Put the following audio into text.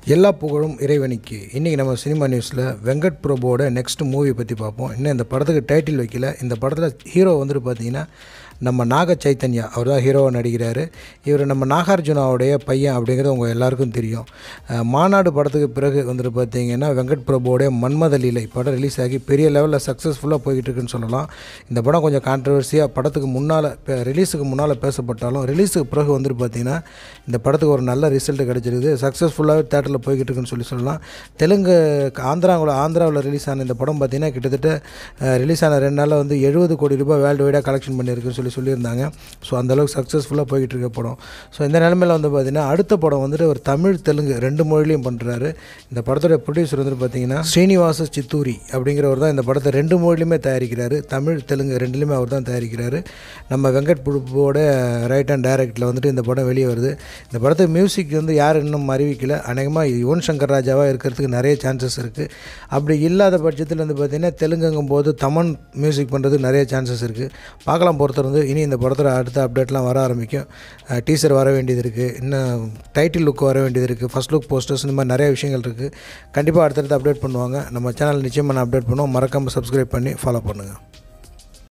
எல்லா புகழும் இறைவனுக்கு இன்றைக்கி நம்ம சினிமா நியூஸில் வெங்கட் பிரபுவோட நெக்ஸ்ட் மூவி பற்றி பார்ப்போம் இன்னும் இந்த படத்துக்கு டைட்டில் வைக்கல இந்த படத்தில் ஹீரோ வந்துட்டு பார்த்தீங்கன்னா நம்ம நாக சைத்தன்யா அவர் தான் ஹீரோவாக நடிக்கிறாரு இவர் நம்ம நாகார்ஜுனாவுடைய பையன் அப்படிங்கிறது உங்கள் எல்லாருக்கும் தெரியும் அஹ் மாநாடு படத்துக்கு பிறகு வந்துட்டு பார்த்தீங்கன்னா வெங்கட் பிரபுவோடைய மன்மத லீலை படம் ரிலீஸ் ஆகி பெரிய லெவலில் சக்ஸஸ்ஃபுல்லாக போய்கிட்டு இருக்குன்னு சொல்லலாம் இந்த படம் கொஞ்சம் கான்ட்ரவர்சியாக படத்துக்கு முன்னால் ரிலீஸுக்கு முன்னால் பேசப்பட்டாலும் ரிலீஸுக்கு பிறகு வந்துட்டு பார்த்தீங்கன்னா இந்த படத்துக்கு ஒரு நல்ல ரிசல்ட் கிடச்சிருக்குது சக்ஸஸ்ஃபுல்லாகவே தேட்டரில் போய்கிட்டு இருக்குன்னு சொல்லி சொல்லலாம் தெலுங்கு ஆந்திராவில் ஆந்திராவில் ரிலீஸ் ஆன இந்த படம் பார்த்தீங்கன்னா கிட்டத்தட்ட ரிலீஸ் ஆன ரெண்டு நாளில் வந்து எழுபது கோடி ரூபாய் வேர்ல்டு வைடாக கலெக்ஷன் பண்ணியிருக்குன்னு சொல்லி சொல்லியிருந்தாங்க ஸோ அந்தளவுக்கு சக்ஸஸ்ஃபுல்லாக போய்கிட்டு இருக்க படம் ஸோ இந்த நிலமையில் வந்து பார்த்தீங்கன்னா அடுத்த படம் வந்துட்டு ஒரு தமிழ் தெலுங்கு ரெண்டு மொழிலையும் பண்ணுறாரு இந்த படத்தோட ப்ரொடியூசர் வந்துட்டு பார்த்தீங்கன்னா ஸ்ரீனிவாச சித்தூரி அப்படிங்கிறவர் தான் இந்த படத்தை ரெண்டு மொழிலையுமே தயாரிக்கிறாரு தமிழ் தெலுங்கு ரெண்டுலேயுமே அவர் தான் தயாரிக்கிறாரு நம்ம வெங்கட் பிரபுவோட ரைட் அண்ட் டைரக்டில் வந்துட்டு இந்த படம் வெளியே வருது இந்த படத்துக்கு மியூசிக் வந்து யார் இன்னும் அறிவிக்கல அநேகமாக யுவன் சங்கர் ராஜாவாக இருக்கிறதுக்கு நிறைய சான்சஸ் இருக்குது அப்படி இல்லாத பட்சத்தில் வந்து பார்த்திங்கன்னா தெலுங்குங்கும் போது தமன் மியூசிக் பண்ணுறதுக்கு நிறைய சான்சஸ் இருக்குது பார்க்கலாம் பொறுத்தர் வந்து இனி இந்த படத்தில் அடுத்த அப்டேட்லாம் வர ஆரம்பிக்கும் டீசர் வர வேண்டியது இருக்குது இன்னும் டைட்டில் லுக் வர வேண்டியது இருக்குது ஃபஸ்ட் லுக் போஸ்டர்ஸ் இந்த மாதிரி நிறைய விஷயங்கள் இருக்குது கண்டிப்பாக அடுத்தடுத்து அப்டேட் பண்ணுவாங்க நம்ம சேனல் நிச்சயமாக நான் அப்டேட் பண்ணுவோம் மறக்காமல் சப்ஸ்கிரைப் பண்ணி ஃபாலோ பண்ணுங்கள்